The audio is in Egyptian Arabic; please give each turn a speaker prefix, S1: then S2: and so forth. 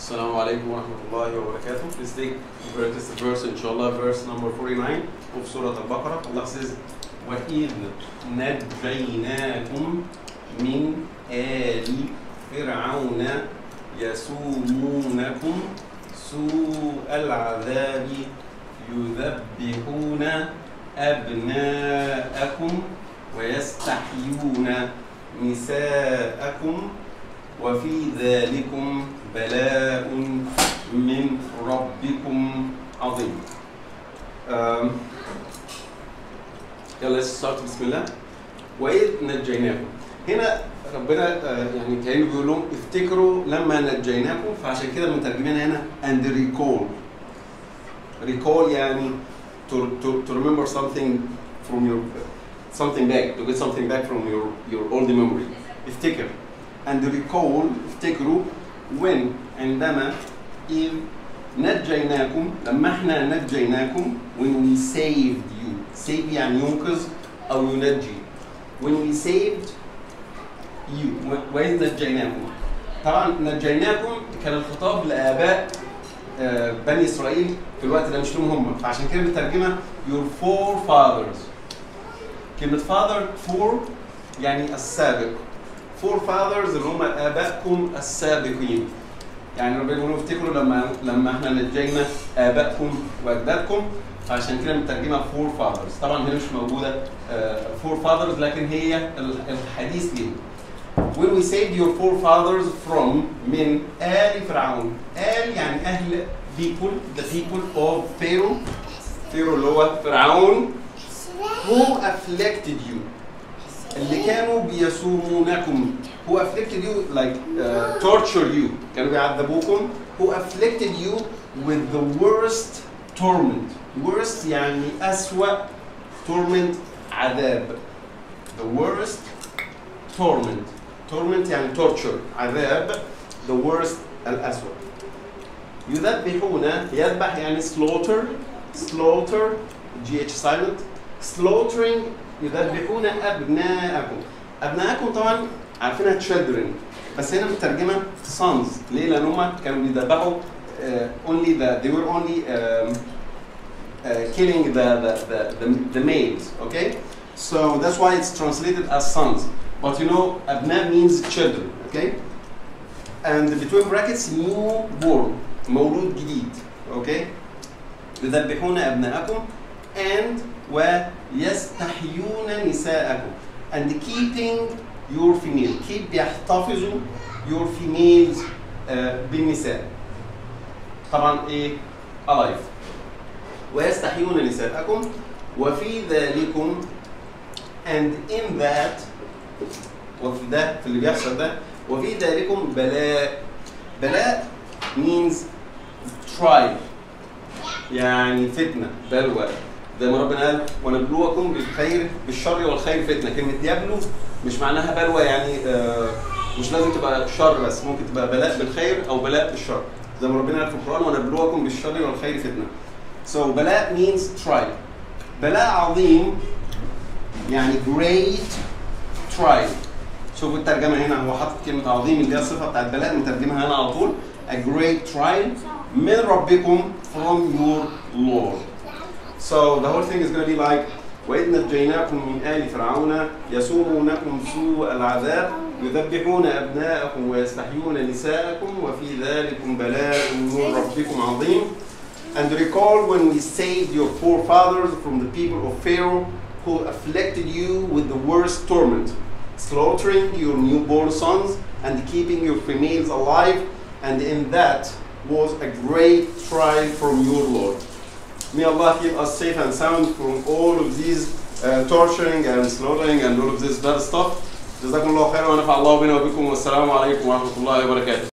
S1: السلام عليكم ورحمة الله وبركاته. Please take the greatest verse inshallah verse number 49 of سورة البقرة. Allah says وإذ نجيناكم من آل فرعون يسومونكم سوء العذاب يذبحون أبناءكم ويستحيون نساءكم وفي ذلكم بلاء من ربكم عظيم. Um, يلا let's start بسم الله. وإذ نجيناكم. هنا ربنا آه، يعني كانه بيقول لهم افتكروا لما نجيناكم فعشان كده مترجمينها هنا and recall. recall يعني to, to, to remember something from your something back to get something back from your your old memory. افتكر and recall افتكروا when عندما إذ نجيناكم لما احنا نجيناكم when we saved you save يعني ينقذ أو ينجي when we saved you وإذ نجيناكم طبعا نجيناكم كان الخطاب لآباء آه، بني إسرائيل في الوقت ده مش لهم هم فعشان كده بنترجمها your forefathers كلمة father for يعني السابق forefathers اللي هم آبائكم السابقين يعني ربنا بيقول افتكروا لما لما احنا نجينا آبائكم وأجدادكم فعشان كده مترجمها forefathers طبعا هنا مش موجودة آه، forefathers لكن هي الحديث ليهم when we saved your forefathers from من آل فرعون آل يعني أهل people the people of Pharaoh Pharaoh اللي هو فرعون who afflicted you اللي كانوا بيسومونكم who afflicted you like uh, torture you كانوا بيعذبوكم who afflicted you with the worst torment worst يعني أسوأ torment عذاب the worst torment torment يعني torture عذاب the worst الأسوأ يذبحون يذبح يعني slaughter slaughter GH silent slaughtering يذبحون أبناءكم أبناءكم طبعا عارفينها children بس هنا مترجمة sons ليه؟ لأن هم كانوا بيذبحوا uh, only the they were only um, uh, killing the the, the the the males okay so that's why it's translated as sons but you know أبناء means children okay and between brackets newborn مولود جديد okay يذبحون أبناءكم and ويستحيون نساءكم and keeping your female keep بيحتفظوا your females uh, بالنساء طبعا ايه alive ويستحيون نساءكم وفي ذلكم and in that وفي ده في اللي بيحصل ده وفي ذلكم بلاء بلاء means trial يعني فتنة بلوى زي ما ربنا قال ونبلوكم بالخير بالشر والخير فتنة كلمة يبلو مش معناها بلوى يعني آه مش لازم تبقى شر بس ممكن تبقى بلاء بالخير أو بلاء بالشر زي ما ربنا قال في القرآن ونبلوكم بالشر والخير فتنة so بلاء means trial بلاء عظيم يعني great trial شوفوا الترجمة هنا هو حاطط كلمة عظيم اللي هي الصفة بتاعت بلاء مترجمها هنا على طول a great trial من ربكم from your Lord So the whole thing is going to be like وإذ نجيناكم من آل فرعون يسومونكم سوء العذاب يذبحون أبناءكم ويستحيون نساءكم وفي ذلكم بلاء من ربكم عظيم And recall when we saved your forefathers from the people of Pharaoh who afflicted you with the worst torment, slaughtering your newborn sons and keeping your females alive, and in that was a great trial from your Lord. May Allah keep us safe and sound from all of these uh, torturing and slaughtering and all of this bad stuff. جزاكم الله خيرا ونفع الله بنا وبكم والسلام عليكم ورحمة الله وبركاته.